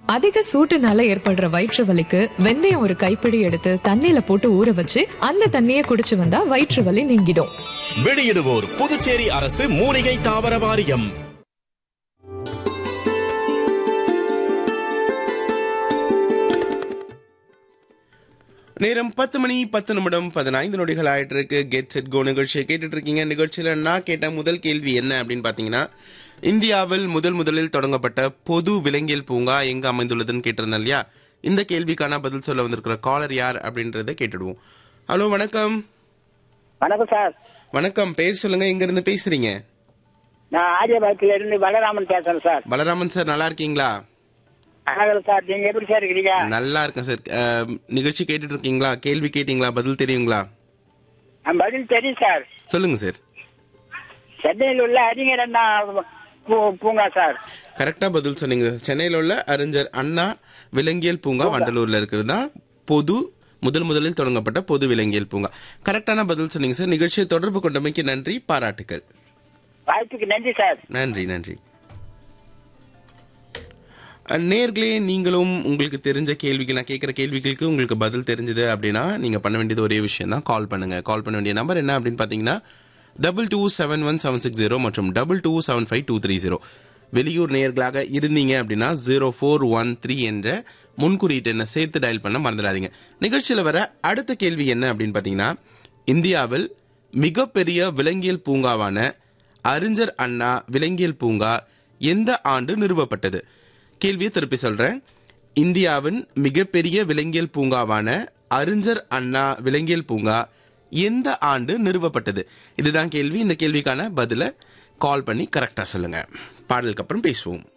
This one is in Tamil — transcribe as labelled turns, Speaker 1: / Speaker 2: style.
Speaker 1: அதிக சூட்டுனால ஏற்படுற வயிற்று வலிக்கு வெந்தயம் ஒரு கைப்பிடி எடுத்து தண்ணியில போட்டு ஊற வச்சு அந்த தண்ணியை குடிச்சு வந்தா வயிற்று வலி நீங்கிடும்
Speaker 2: வெளியிடுவோர் புதுச்சேரி அரசு மூலிகை தாவர வாரியம்
Speaker 3: நேரம் பத்து மணி பத்து நிமிடம் பதினைந்து நொடிகள் ஆயிட்டு இருக்கு கெட் செட் கோ நிகழ்ச்சியை கேட்டுட்டு இருக்கீங்க நிகழ்ச்சியில நான் கேட்ட முதல் கேள்வி என்ன அப்படின்னு பாத்தீங்கன்னா இந்தியாவில் முதல் முதலில் தொடங்கப்பட்ட பொது விலங்கியல் பூங்கா எங்க அமைந்துள்ளதுன்னு கேட்டிருந்தேன் இல்லையா இந்த கேள்விக்கான பதில் சொல்ல வந்திருக்கிற காலர் யார் அப்படின்றத கேட்டுடுவோம் ஹலோ வணக்கம்
Speaker 4: வணக்கம் சார்
Speaker 3: வணக்கம் பேர் சொல்லுங்க எங்க இருந்து பேசுறீங்க
Speaker 4: நான் ஆரியபாகத்துல இருந்து பலராமன் பேசுறேன் சார்
Speaker 3: பலராமன் சார் நல்லா இருக்கீங்களா
Speaker 4: வணக்கம் சார் நீங்க எப்படி சார் இருக்கிறீங்க
Speaker 3: நல்லா இருக்கேன் சார் அஹ், நிகழ்ச்சி கேட்டுட்டு இருக்கீங்களா கேள்வி கேட்டீங்களா பதில் தெரியுங்களா
Speaker 4: நான் பதில் தெரியும் சார்
Speaker 3: சொல்லுங்க சார்
Speaker 4: சென்னையில் உள்ள அறிஞர் அண்ணா பூ- பூங்கா சார்
Speaker 3: கரெக்டா பதில் சொன்னீங்க சென்னையில உள்ள அறிஞர் அண்ணா விலங்கியல் பூங்கா வண்டலூர்ல இருக்கிறது தான் பொது முதல் முதலில் தொடங்கப்பட்ட பொது விலங்கியல் பூங்கா கரெக்டான பதில் சொன்னீங்க சார் நிகழ்ச்சியை தொடர்பு கொண்டமைக்கு நன்றி பாராட்டுக்கள்
Speaker 4: வாய்ப்புக்கு நன்றி சார்
Speaker 3: நன்றி நன்றி அஹ், நேர்களே நீங்களும் உங்களுக்கு தெரிஞ்ச கேள்விகள் நான் கேட்குற கேள்விகளுக்கு உங்களுக்கு பதில் தெரிஞ்சது அப்படின்னா நீங்கள் பண்ண வேண்டியது ஒரே விஷயம் தான் கால் பண்ணுங்க கால் பண்ண வேண்டிய நம்பர் என்ன அப்படின்னு பார்த்தீங்கன்னா double two seven one seven six zero மற்றும் double two seven five two three zero வெளியூர் நேர்களாக இருந்தீங்க அப்படின்னா ஜீரோ ஃபோர் ஒன் த்ரீ என்ற முன்குறியீட்டு எண்ணை சேர்த்து டயல் பண்ண மறந்துடாதீங்க நிகழ்ச்சியில் வர அடுத்த கேள்வி என்ன அப்படின்னு பார்த்தீங்கன்னா இந்தியாவில் மிகப்பெரிய விலங்கியல் பூங்காவான அறிஞர் அண்ணா விலங்கியல் பூங்கா எந்த ஆண்டு நிறுவப்பட்டது கேள்வியை திருப்பி சொல்றேன் இந்தியாவின் மிகப்பெரிய விலங்கியல் பூங்காவான அறிஞர் அண்ணா விலங்கியல் பூங்கா எந்த ஆண்டு நிறுவப்பட்டது இதுதான் கேள்வி இந்த கேள்விக்கான பதில கால் பண்ணி கரெக்டா சொல்லுங்க பாடலுக்கு அப்புறம் பேசுவோம்